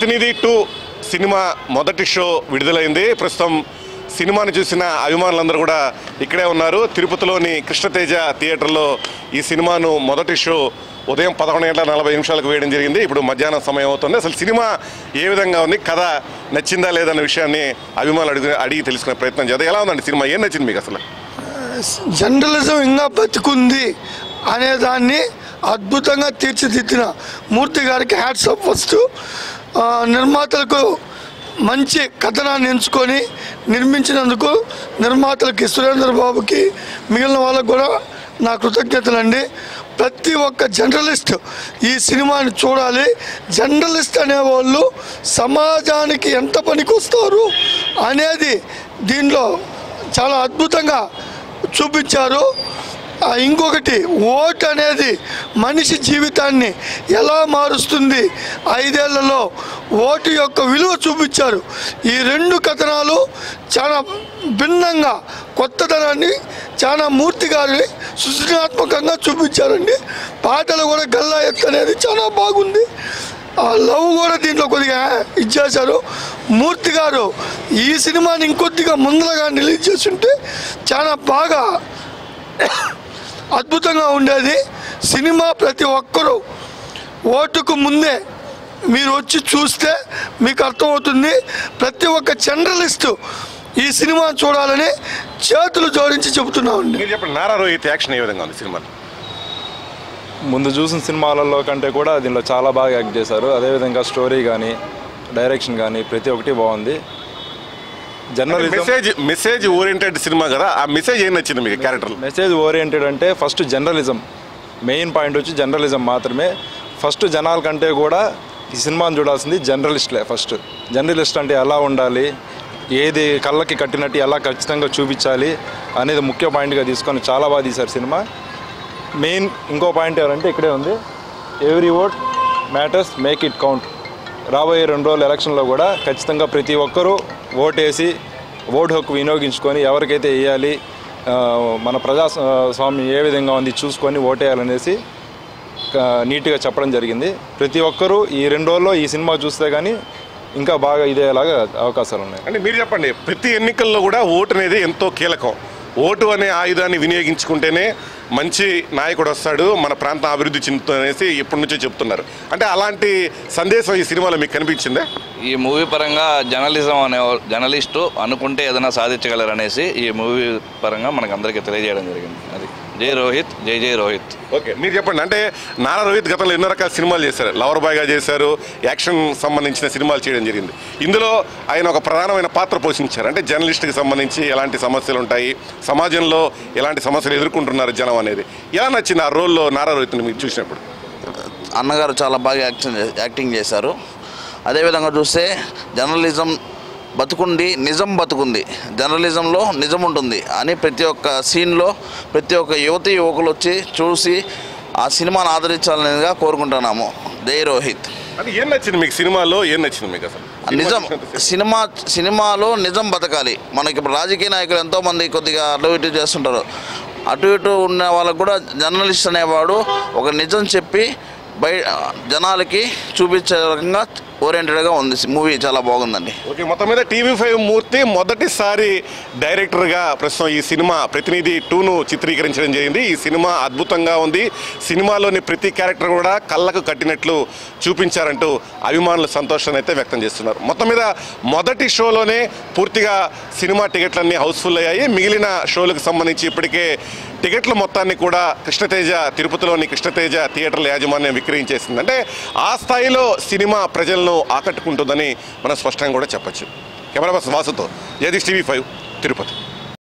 ప్రతినిధి two cinema మొదటి show విడుదలైంది ప్రస్తుతం సినిమాని చూసిన అభిమానులందరూ కూడా ఇక్కడే ఉన్నారు తిరుపతిలోని కృష్ణతేజ థియేటర్లో ఈ సినిమాను మొదటి షో ఉదయం పదకొండు గంటల నలభై నిమిషాలకు వేయడం జరిగింది ఇప్పుడు మధ్యాహ్నం సమయం అవుతుంది అసలు సినిమా ఏ విధంగా ఉంది కథ నచ్చిందా లేదన్న విషయాన్ని అభిమానులు అడిగి అడిగి తెలుసుకునే ప్రయత్నం చేద్దాం ఎలా ఉందండి సినిమా ఏం నచ్చింది మీకు అసలు జర్నలిజం ఇంకా బతికుంది అనే దాన్ని అద్భుతంగా తీర్చిదిద్దిన మూర్తి గారికి హ్యాట్స్ ఆఫ్ ఫస్ట్ ఆ, నిర్మాతలకు మంచి కథనాన్ని ఎంచుకొని నిర్మించినందుకు నిర్మాతలకి సురేంద్ర బాబుకి మిగిలిన వాళ్ళకు కూడా నా కృతజ్ఞతలండి ప్రతి ఒక్క జర్నలిస్ట్ ఈ సినిమాని చూడాలి జర్నలిస్ట్ అనేవాళ్ళు సమాజానికి ఎంత పనికొస్తారు అనేది దీనిలో చాలా అద్భుతంగా చూపించారు ఆ, ఇంకొకటి ఓట్ అనేది మనిషి జీవితాన్ని ఎలా మారుస్తుంది ఐదేళ్లలో ఓటు యొక్క విలువ చూపించారు ఈ రెండు కథనాలు చాలా భిన్నంగా కొత్తదనాన్ని చాలా మూర్తి గారి సృజనాత్మకంగా చూపించారండి పాటలు కూడా గల్లా ఎత్తు అనేది చాలా బాగుంది ఆ లవ్ కూడా దీంట్లో కొద్దిగా ఇచ్చేశారు మూర్తి గారు ఈ సినిమాని ఇంకొద్దిగా ముందరగా రిలీజ్ చేస్తుంటే చాలా బాగా అద్భుతంగా ఉండేది సినిమా ప్రతి ఒక్కరూ ఓటుకు ముందే మీరు వచ్చి చూస్తే మీకు అర్థమవుతుంది ప్రతి ఒక్క జర్నలిస్టు ఈ సినిమా చూడాలని చేతులు జోడించి చెబుతున్నామండి మీరు చెప్పండి నారా రోహిత్ యాక్షన్ ఏ విధంగా ఉంది సినిమాలో ముందు చూసిన సినిమాలలో కంటే కూడా దీనిలో చాలా బాగా యాక్ట్ చేశారు అదేవిధంగా స్టోరీ కానీ డైరెక్షన్ కానీ ప్రతి ఒక్కటి బాగుంది journalism message message oriented cinema కదా ఆ మెసేజ్ ఏం నచ్చింది మీకు క్యారెక్టర్ మెసేజ్ ఓరియంటెడ్ అంటే ఫస్ట్ జర్నలిజం మెయిన్ పాయింట్ వచ్చి జర్నలిజం మాత్రమే ఫస్ట్ జనాల కంటే కూడా ఈ సినిమాను చూడాల్సింది జర్నలిస్ట్లే ఫస్ట్ జర్నలిస్ట్ అంటే ఎలా ఉండాలి ఏది కళ్ళకి కట్టినట్టు ఎలా ఖచ్చితంగా చూపించాలి అనేది ముఖ్య పాయింట్గా తీసుకొని చాలా బాగా తీశారు సినిమా మెయిన్ ఇంకో పాయింట్ ఎవరంటే ఇక్కడే ఉంది every vote matters make it count రాబోయే రెండు రోజుల ఎలక్షన్లో కూడా ఖచ్చితంగా ప్రతి ఒక్కరూ ఓటేసి ఓటు హక్కు వినియోగించుకొని ఎవరికైతే వేయాలి ఆ, మన ప్రజా స్వామ్యం ఏ విధంగా ఉంది చూసుకొని ఓటేయాలనేసి ఆ, నీట్గా చెప్పడం జరిగింది ప్రతి ఒక్కరూ ఈ రెండు రోజుల్లో ఈ సినిమా చూస్తే కానీ ఇంకా బాగా ఇదేలాగా అవకాశాలు ఉన్నాయి అంటే మీరు చెప్పండి ప్రతి ఎన్నికల్లో కూడా ఓటు అనేది ఎంతో కీలకం ఓటు అనే ఆయుధాన్ని వినియోగించుకుంటేనే మంచి నాయకుడు వస్తాడు మన ప్రాంతం అభివృద్ధి చెందుతుంది అనేసి ఎప్పటి నుంచో చెప్తున్నారు అంటే అలాంటి సందేశం ఈ సినిమాలో మీకు కనిపించిందే ఈ మూవీ పరంగా జర్నలిజం అనే జర్నలిస్టు అనుకుంటే ఏదైనా సాధించగలరు అనేసి ఈ మూవీ పరంగా మనకు అందరికీ తెలియజేయడం జరిగింది అది జై రోహిత్ జై జై రోహిత్ ఓకే మీరు చెప్పండి అంటే నారా రోహిత్ గతంలో ఎన్నో రకాల సినిమాలు చేశారు లవర్ బాయ్గా చేశారు యాక్షన్ సంబంధించిన సినిమాలు చేయడం జరిగింది ఇందులో ఆయన ఒక ప్రధానమైన పాత్ర పోషించారు అంటే జర్నలిస్ట్కి సంబంధించి ఎలాంటి సమస్యలు ఉంటాయి సమాజంలో ఎలాంటి సమస్యలు ఎదుర్కొంటున్నారు జనం అనేది ఎలా నచ్చింది ఆ రోల్లో నారా రోహిత్ని మీరు చూసినప్పుడు అన్నగారు చాలా బాగా యాక్షన్ చే- యాక్టింగ్ చేశారు అదేవిధంగా చూస్తే జర్నలిజం బతుకుండి నిజం బతుకుంది జర్నలిజంలో నిజం ఉంటుంది అని ప్రతి ఒక్క సీన్లో ప్రతి ఒక్క యువతి యువకులు వచ్చి చూసి ఆ సినిమాను ఆదరించాలనేదిగా కోరుకుంటున్నాము జై రోహిత్ అంటే ఏం నచ్చింది మీకు సినిమాలో ఏం నచ్చింది మీకు అసలు నిజం సినిమా సినిమాలో నిజం బతకాలి మనకి ఇప్పుడు రాజకీయ నాయకులు ఎంతోమంది కొద్దిగా అటు ఇటు చేస్తుంటారు అటు ఇటు ఉన్న వాళ్ళకు కూడా జర్నలిస్ట్ అనేవాడు ఒక నిజం చెప్పి బయ జనాలకి చూపించే రకంగా ఓరియంటెడ్గా ఉంది మూవీ చాలా బాగుందండి ఓకే మొత్తం మీద టీవీ ఫైవ్ మూర్తి మొదటిసారి డైరెక్టర్గా ప్రస్తుతం ఈ సినిమా ప్రతినిధి టూను చిత్రీకరించడం జరిగింది ఈ సినిమా అద్భుతంగా ఉంది సినిమాలోని ప్రతి క్యారెక్టర్ కూడా కళ్ళకు కట్టినట్లు చూపించారంటూ అభిమానులు సంతోషాన్ని అయితే వ్యక్తం చేస్తున్నారు మొత్తం మీద మొదటి షోలోనే పూర్తిగా సినిమా టికెట్లన్నీ హౌస్ఫుల్ అయ్యాయి మిగిలిన షోలకు సంబంధించి ఇప్పటికే టికెట్ల మొత్తాన్ని కూడా కృష్ణతేజ తిరుపతిలోని కృష్ణతేజ థియేటర్ల యాజమాన్యం విక్రయించేసింది అంటే ఆ స్థాయిలో సినిమా ప్రజలను ఆకట్టుకుంటుందని మనం స్పష్టంగా కూడా చెప్పొచ్చు కెమెరా పర్సన్ వాసుతో జగదీష్ టీవీ ఫైవ్ తిరుపతి